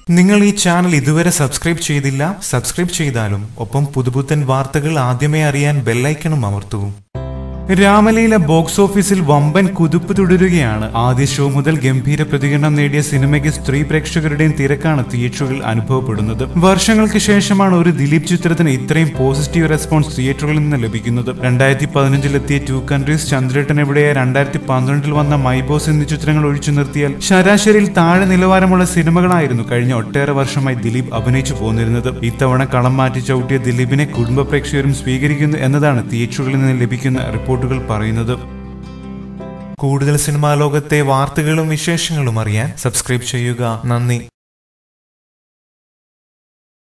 നിങ്ങൾ ഈ ചാനൽ ഇതുവരെ സബ്സ്ക്രൈബ് ചെയ്തില്ല സബ്സ്ക്രൈബ് ചെയ്താലും ഒപ്പം പുതുപുത്തൻ വാർത്തകൾ ആദ്യമേ അറിയാൻ ബെല്ലൈക്കണും അമർത്തൂ രാമലീല ബോക്സ് ഓഫീസിൽ വമ്പൻ കുതിപ്പ് തുടരുകയാണ് ആദ്യ ഷോ മുതൽ ഗംഭീര പ്രതികരണം നേടിയ സിനിമയ്ക്ക് സ്ത്രീ പ്രേക്ഷകരുടെയും തിരക്കാണ് തിയേറ്ററുകളിൽ അനുഭവപ്പെടുന്നത് വർഷങ്ങൾക്ക് ശേഷമാണ് ഒരു ദിലീപ് ചിത്രത്തിന് ഇത്രയും പോസിറ്റീവ് റെസ്പോൺസ് തിയേറ്ററുകളിൽ നിന്ന് ലഭിക്കുന്നത് രണ്ടായിരത്തി പതിനഞ്ചിലെത്തിയ ടു കൺട്രീസ് ചന്ദ്രേട്ടൻ എവിടെയ രണ്ടായിരത്തി പന്ത്രണ്ടിൽ വന്ന മൈ ബോസ് എന്നീ ചിത്രങ്ങൾ ഒഴിച്ചു നിർത്തിയാൽ ശരാശരിയിൽ താഴെ നിലവാരമുള്ള സിനിമകളായിരുന്നു കഴിഞ്ഞ ഒട്ടേറെ വർഷമായി ദിലീപ് അഭിനയിച്ചു പോന്നിരുന്നത് ഇത്തവണ കളം മാറ്റി ചവിട്ടിയ ദിലീപിനെ കുടുംബ പ്രേക്ഷകരും സ്വീകരിക്കുന്നു എന്നതാണ് തിയേറ്ററുകളിൽ നിന്ന് ലഭിക്കുന്ന റിപ്പോർട്ടുകൾ പറയുന്നത് കൂടുതൽ സിനിമാ ലോകത്തെ വാർത്തകളും വിശേഷങ്ങളും അറിയാൻ സബ്സ്ക്രൈബ് ചെയ്യുക നന്ദി